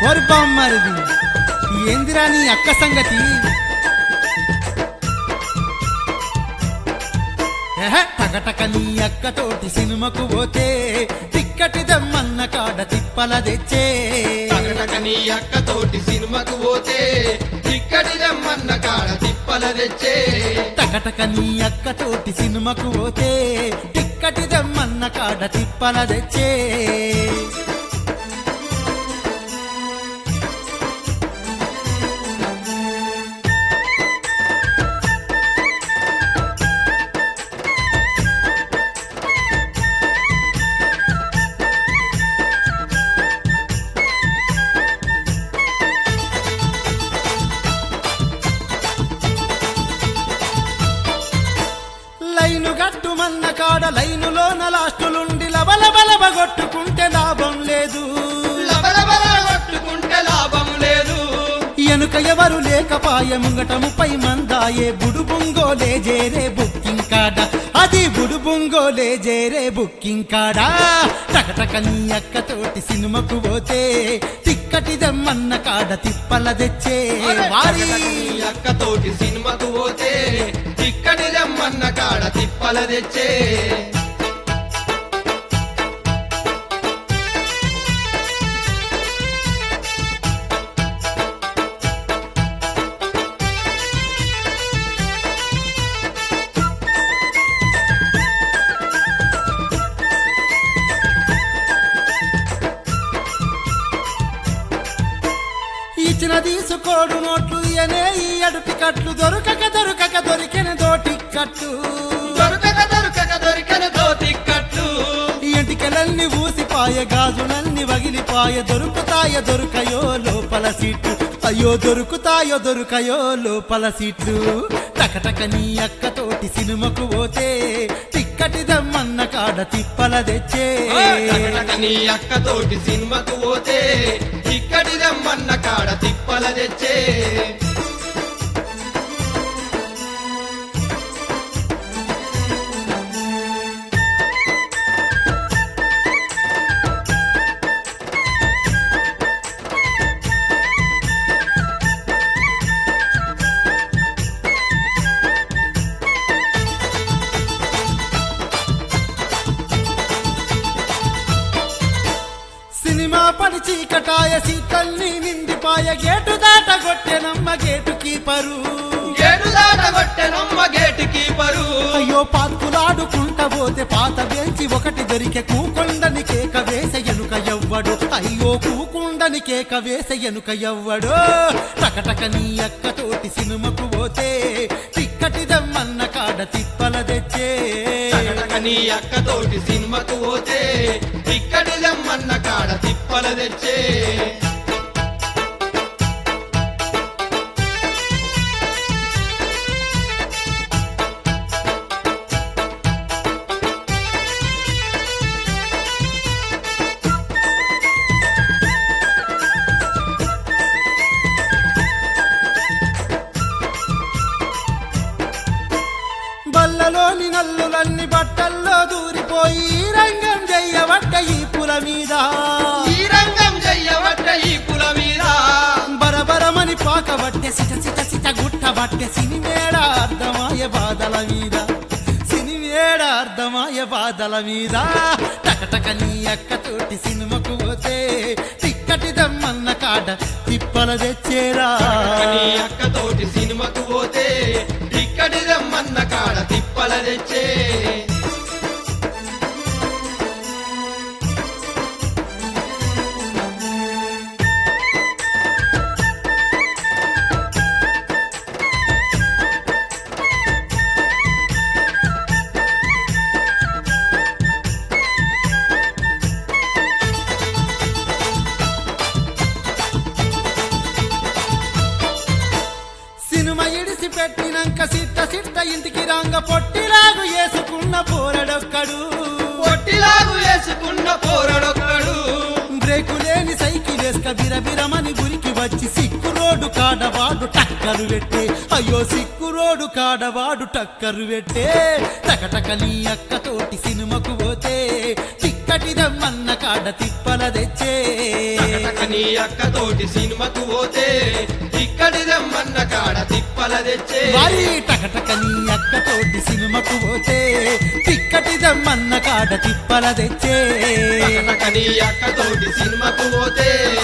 ఓరి బామ్మరిది ఏందిరా నీ అక్క సంగతి ఎహె, టకటక నీ అక్కతోటి సినిమాకు పోతే టిక్కటి దమ్మన్న కాడ తిప్పల తెచ్చే తగటక నీ అక్క తోటి సినిమాకు పోతే ఇక్కడి రమ్మన్న కాడ తిప్పల తెచ్చే టకటక నీ అక్కతోటి సినిమాకు పోతే టిక్కటి దమ్మన్న కాడ తిప్పల తెచ్చే లైను గట్టుమన్న కాడ లైనులోన లాస్టులుండి లబలబలబ కొట్టుకుంటే లాభం లేదు లబలబల కొట్టుకుంటే లాభం లేదు ఎనుక ఎవరు లేకపాయ ముంగట ముప్పై మందాయే బుడుబుంగోలే జేరే బుక్కింగ్ కాడ అది బుడుబుంగోలే జేరే బుక్కింగ్ కాడా టకటక నీ అక్కతోటి సినిమాకు పోతే తిక్కటి దమ్మన్న కాడ తిప్పల తెచ్చే వారి తగటక నీ అక్క తోటి సినిమాకు పోతే ఇక్కడి రమ్మన్న కాడ తిప్పల తెచ్చే ఇచ్చిన తీసుకోడు నోట్లు ఇయనే ఈ అడుటి కట్లు దొరకక దొరకక దొరికిన దోటి కట్టు దొరకక దొరకక దొరికన దోతి కట్లు ఎంటికలన్నీ ఊసిపాయ గాజులన్నీ వగిలిపాయ దొరుకుతాయ దొరకయో లోపల సీట్లు అయ్యో దొరుకుతాయో దొరకయో లోపల సీట్లు టకటక నీ అక్కతోటి సినిమాకు పోతే టిక్కటి దమ్మన్న కాడ తిప్పల తెచ్చే టకటక నీ అక్క తోటి సినిమాకు పోతే ఇక్కడి రమ్మన్న కాడ తిప్పల తెచ్చే సినిమా పడి చీకటాయ సీతల్ని నిండిపాయ గేటు దాట కొట్టెనమ్మ గేటు కీపరు గేటు దాట కొట్టెనమ్మ గేటు కీపరు అయ్యో పాత్కులాడుకుంట పోతే పాత బెంచి ఒకటి దొరికే కూకొండని కేక వేస ఎనుక ఎవ్వడు అయ్యో కూకుండని కేక వేస ఎనుక ఎవ్వడు టకటక నీ అక్కతోటి సినిమాకు పోతే టిక్కటి దమ్మన్న కాడ తిప్పల తెచ్చే టకటక నీ అక్క తోటి సినిమాకు పోతే ఇక్కడి రమ్మన్న కాడ తిప్పల తెచ్చే బల్లలోని నల్లులన్నీ బట్టల్లో దూరిపోయి రంగం చెయ్యబట్ట ఈ పుల మీద ఈ రంగం చెయ్యబట్ట ఈ పుల మీద బరబరమని పాకబట్టే సిట సిట సిట గుట్టబట్టే సినిమేడ అర్ధమాయ బాధల మీద సినిమేడ అర్ధమాయ బాధల మీద టకటక నీ అక్కతోటి సినిమాకు పోతే తిక్కటి దమ్మన్న కాడ తిప్పల తెచ్చేరా టకటక నీ అక్క తోటి సినిమాకు పోతే ఇక్కడి రమ్మన్న కాడ తిప్పల తెచ్చే సినిమా ఇడిసి పెట్టినాక సిట్ట సిట్ట ఇంటికి రాంగ పొట్టిలాగు వేసుకున్న పోరడొక్కడు పొట్టిలాగు వేసుకున్న పోరడొక్కడు బ్రేకు లేని సైకిల్ వేసుక బిరబిరమని గురికి వచ్చి సిక్కు రోడ్డు కాడవాడు టక్కరు పెట్టే అయ్యో సిక్కు రోడ్డు కాడవాడు టక్కరు పెట్టే టకటక నీ అక్కతోటి సినిమాకు పోతే చిక్కటి దమ్మన్న కాడ తిప్పల తెచ్చే టకటక నీ అక్క తోటి తోటి సినిమాకు పోతే ఇక్కడి రమ్మన్న కాడ తిప్పల తెచ్చే వారి టకటకని అక్కతోటి సినిమాకు పోతే తిక్కటిదమ్మన్న కాడ తిప్పల తెచ్చే టకటకని అక్క తోటి సినిమాకు పోతే